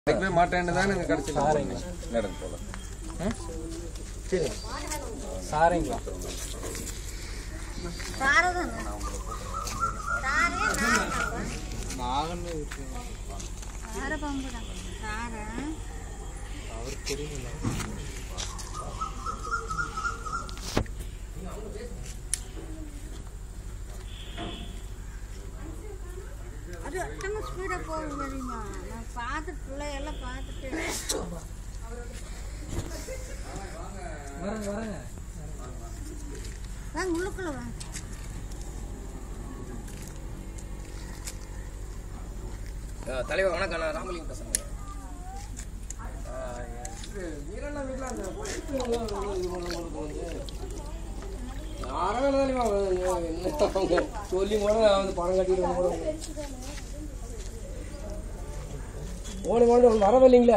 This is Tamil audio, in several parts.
கிடைக்கவே மாட்டேன்னு தான் நாங்கள் கடைசியில் நடந்து போகலாம் சரி சாரிங்களா சாரதான் சாரே நான் சார பம்புதான் சார அது அத்தனை ஸ்பீடாக போகுது தெரியுமா நான் பார்த்துட்டு பிள்ளையெல்லாம் பார்த்துட்டு வரேங்க வரேங்க வாங்க உள்ளுக்குள்ள வாங்க தலைவர் வணக்கம் நான் ராமலிங்க பேசுறேன் சொல்லி கூட வந்து பணம் கட்டிட்டு வந்து கூட ஓடி ஓடி வரவே இல்லைங்களே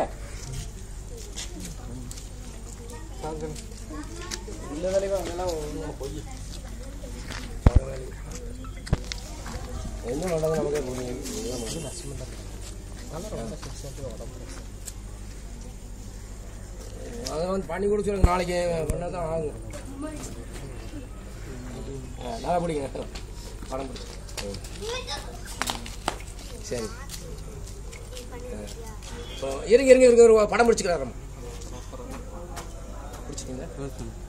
இந்த வேலைக்கு அதெல்லாம் ஒண்ணும் பொய் என்ன நடந்தது நமக்கே புரியும் இதுதான் வந்து நஷ்டம் அதை வந்து பண்ணி கொடுத்து சொல்லுங்க நாளைக்கு பண்ணால் தான் ஆகும் ஆ, நல்லா பிடிங்க படம் பிடிச்சி சரி ஆ. இப்போ இருங்க இருங்க இருங்க ஒரு படம் பிடிச்சிக்கிறாரம் பிடிச்சிக்கிங்க